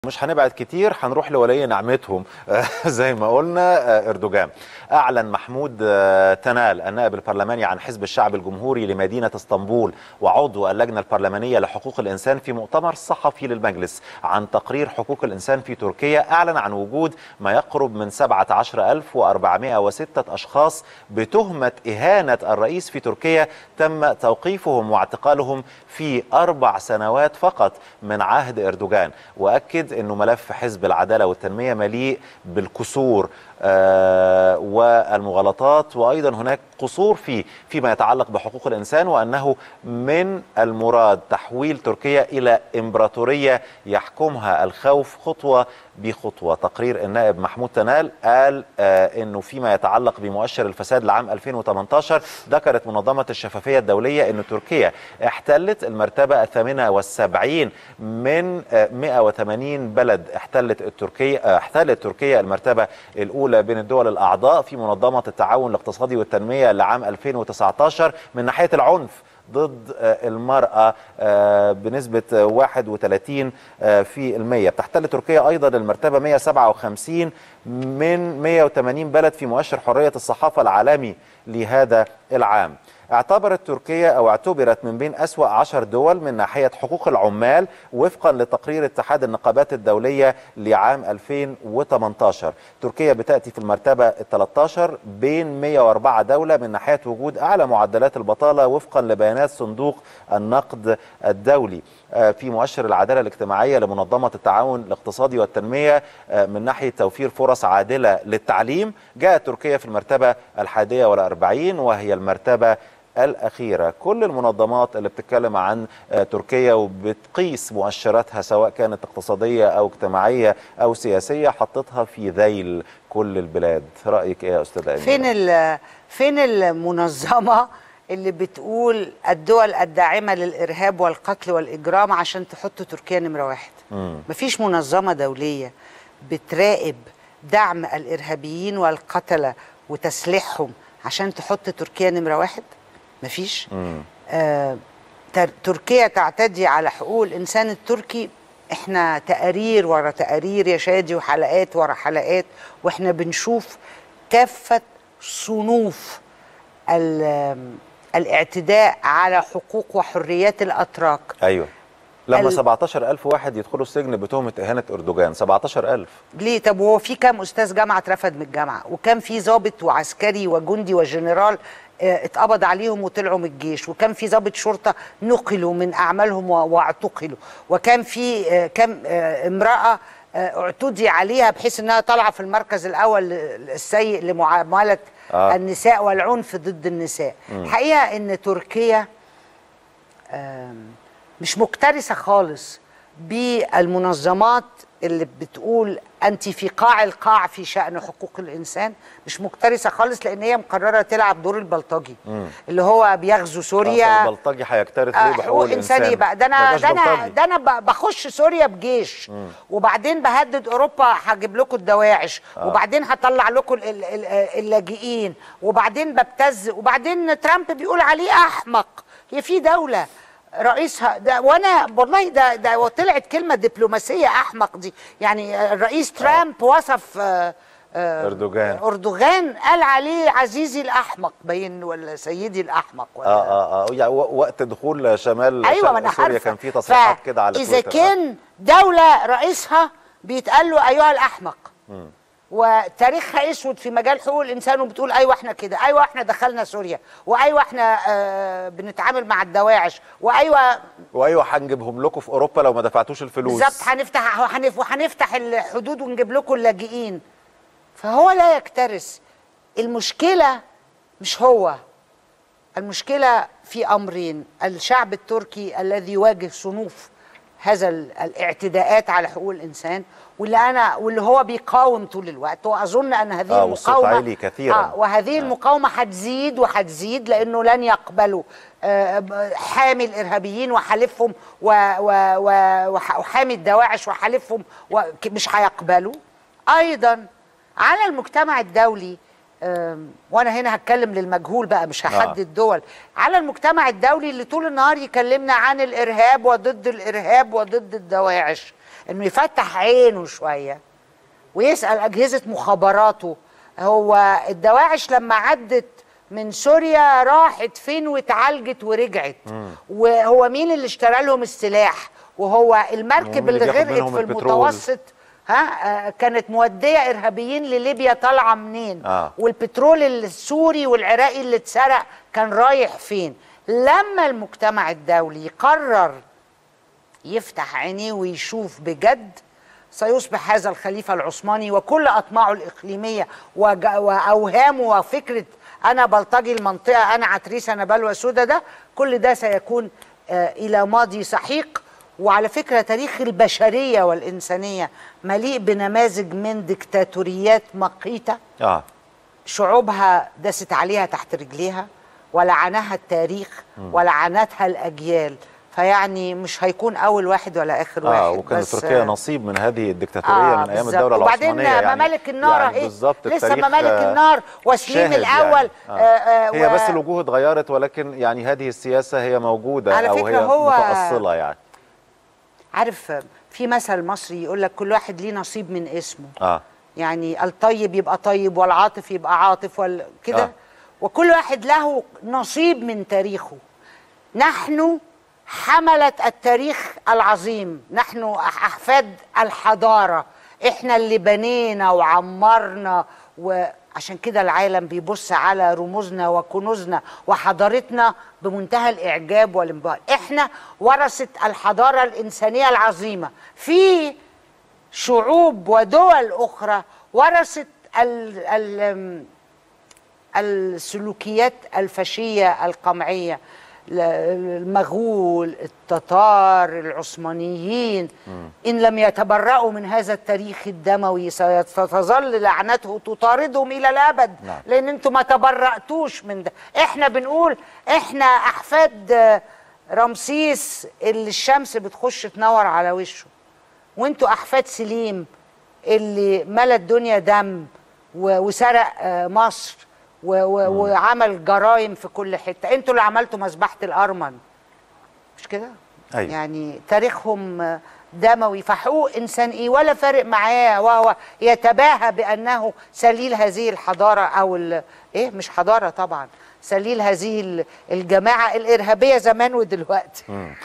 مش هنبعد كتير هنروح لولي نعمتهم زي ما قلنا اردوغان اعلن محمود تنال النائب البرلماني عن حزب الشعب الجمهوري لمدينه اسطنبول وعضو اللجنه البرلمانيه لحقوق الانسان في مؤتمر صحفي للمجلس عن تقرير حقوق الانسان في تركيا اعلن عن وجود ما يقرب من 17406 اشخاص بتهمه اهانه الرئيس في تركيا تم توقيفهم واعتقالهم في اربع سنوات فقط من عهد اردوغان واكد انه ملف حزب العداله والتنميه مليء بالكسور آه والمغالطات وايضا هناك قصور فيه فيما يتعلق بحقوق الانسان وانه من المراد تحويل تركيا الى امبراطوريه يحكمها الخوف خطوه بخطوه تقرير النائب محمود تنال قال آه انه فيما يتعلق بمؤشر الفساد لعام 2018 ذكرت منظمه الشفافيه الدوليه ان تركيا احتلت المرتبه الثامنه والسبعين من آه 180 بلد احتلت التركيا احتلت تركيا المرتبه الاولى بين الدول الاعضاء في منظمه التعاون الاقتصادي والتنميه لعام 2019 من ناحيه العنف ضد المرأة بنسبة 31 في المية بتحتل تركيا أيضا المرتبة 157 من 180 بلد في مؤشر حرية الصحافة العالمي لهذا العام اعتبرت تركيا او اعتبرت من بين اسوا عشر دول من ناحيه حقوق العمال وفقا لتقرير اتحاد النقابات الدوليه لعام 2018 تركيا بتاتي في المرتبه ال 13 بين 104 دوله من ناحيه وجود اعلى معدلات البطاله وفقا لبيانات صندوق النقد الدولي في مؤشر العداله الاجتماعيه لمنظمه التعاون الاقتصادي والتنميه من ناحيه توفير فرص عادله للتعليم جاءت تركيا في المرتبه الحادية والأربعين وهي المرتبة الأخيرة كل المنظمات اللي بتتكلم عن تركيا وبتقيس مؤشراتها سواء كانت اقتصادية أو اجتماعية أو سياسية حطتها في ذيل كل البلاد رأيك إيه يا أستاذ أمين؟ فين فين المنظمة اللي بتقول الدول الداعمة للإرهاب والقتل والإجرام عشان تحط تركيا نمرة واحد مم. مفيش منظمة دولية بتراقب دعم الإرهابيين والقتلة وتسليحهم عشان تحط تركيا نمرة واحد مفيش آه تركيا تعتدي على حقوق الإنسان التركي احنا تقارير ورا تقارير يا شادي وحلقات ورا حلقات واحنا بنشوف كافة صنوف الاعتداء على حقوق وحريات الأتراك أيوه لما ال... 17000 واحد يدخلوا السجن بتهمه اهانه اردوغان 17000 ليه طب وهو في كام استاذ جامعه اترفد من الجامعه وكان في ضابط وعسكري وجندي وجنرال اه اتقبض عليهم وطلعوا من الجيش وكان في ضابط شرطه نقلوا من اعمالهم واعتقلوا وكان في اه كام اه امراه اعتدي عليها بحيث انها طالعه في المركز الاول السيء لمعامله آه. النساء والعنف ضد النساء م. الحقيقه ان تركيا مش مكترثه خالص بالمنظمات اللي بتقول انت في قاع القاع في شان حقوق الانسان مش مكترثه خالص لان هي مقرره تلعب دور البلطجي مم. اللي هو بيغزو سوريا البلطجي هيكترث ليه بحقوق الانسان يبقى ده انا ده انا ده انا بخش سوريا بجيش مم. وبعدين بهدد اوروبا هجيب لكم الدواعش آه. وبعدين هطلع لكم اللاجئين وبعدين ببتز وبعدين ترامب بيقول عليه احمق هي في دوله رئيسها ده وانا والله ده ده طلعت كلمه دبلوماسيه احمق دي يعني الرئيس ترامب وصف آه اردوغان اردوغان قال عليه عزيزي الاحمق باين ولا سيدي الاحمق ولا اه اه اه يعني وقت دخول شمال ايوه ما انا سوريا كان في تصريحات كده على اذا كان دوله رئيسها بيتقال له ايها الاحمق م. وتاريخها اسود في مجال حقوق الانسان وبتقول ايوه احنا كده ايوه احنا دخلنا سوريا وايوه احنا آه بنتعامل مع الدواعش وايوه وايوه هنجيبهم لكم في اوروبا لو ما دفعتوش الفلوس بالظبط هنفتح وهنفتح الحدود ونجيب لكم اللاجئين فهو لا يكترث المشكله مش هو المشكله في امرين الشعب التركي الذي يواجه صنوف هذا الاعتداءات على حقوق الانسان واللي انا واللي هو بيقاوم طول الوقت واظن ان هذه آه المقاومه عالي كثيرا آه وهذه آه. المقاومه هتزيد وهتزيد لانه لن يقبلوا آه حامي الارهابيين وحلفهم وحامي الدواعش وحلفهم مش هيقبلوا ايضا على المجتمع الدولي وانا هنا هتكلم للمجهول بقى مش هحدد آه. دول على المجتمع الدولي اللي طول النهار يكلمنا عن الارهاب وضد الارهاب وضد الدواعش انه يفتح عينه شويه ويسال اجهزه مخابراته هو الدواعش لما عدت من سوريا راحت فين واتعالجت ورجعت وهو مين اللي اشترى لهم السلاح وهو المركب ومين اللي اللي بياخد غرقت منهم في البترول؟ المتوسط ها آه، كانت موديه ارهابيين لليبيا طالعه منين آه. والبترول السوري والعراقي اللي اتسرق كان رايح فين لما المجتمع الدولي قرر يفتح عينيه ويشوف بجد سيصبح هذا الخليفة العثماني وكل أطماعه الإقليمية وج- وأوهامه وفكرة أنا بلطجي المنطقة أنا عتريس أنا بلوى سودا ده كل ده سيكون آه، إلى ماضي سحيق وعلى فكرة تاريخ البشرية والإنسانية مليء بنماذج من ديكتاتوريات مقيته اه شعوبها دست عليها تحت رجليها ولعنها التاريخ ولعنتها الأجيال فيعني مش هيكون أول واحد ولا آخر واحد اه وكانت بس تركيا نصيب من هذه الدكتاتوريه آه من ايام بالظبط. الدوله وبعدين العثمانيه يعني ممالك النار يعني اهي بالظبط لسه التاريخ، ممالك آه، النار وسليم شاهد الاول يعني. آه. آه هي و- بس الوجوه اتغيرت ولكن يعني هذه السياسه هي موجوده على او فكرة هي هو- متاصله يعني عارف في مثل مصري يقول لك كل واحد ليه نصيب من اسمه اه يعني الطيب يبقى طيب والعاطف يبقى عاطف وال... كده آه. آه. وكل واحد له نصيب من تاريخه نحن حملة التاريخ العظيم نحن أحفاد الحضارة احنا اللي بنينا وعمرنا وعشان كده العالم بيبص على رموزنا وكنوزنا وحضارتنا بمنتهى الإعجاب والانبهار احنا ورثة الحضارة الإنسانية العظيمة في شعوب ودول أخرى ورثت ال ال السلوكيات الفاشية القمعية ل- المغول التتار العثمانيين إن لم يتبرأوا من هذا التاريخ الدموي ستظل لعنته تطاردهم إلى الأبد نعم. لأن أنتم ما تبرأتوش من ده إحنا بنقول إحنا أحفاد آه، رمسيس اللي الشمس بتخش تنور على وشه وانتوا احفاد سليم اللي ملا الدنيا دم و- وسرق آه، مصر و- و- وعمل جرائم في كل حته انتوا اللي عملتوا مذبحه الارمن مش كده أيوة. يعني تاريخهم آه، دموي فحقوق انسان ايه ولا فارق معاه وهو يتباهى بانه سليل هذه الحضاره او ال- ايه مش حضاره طبعا سليل هذه ال- الجماعه الارهابيه زمان ودلوقتي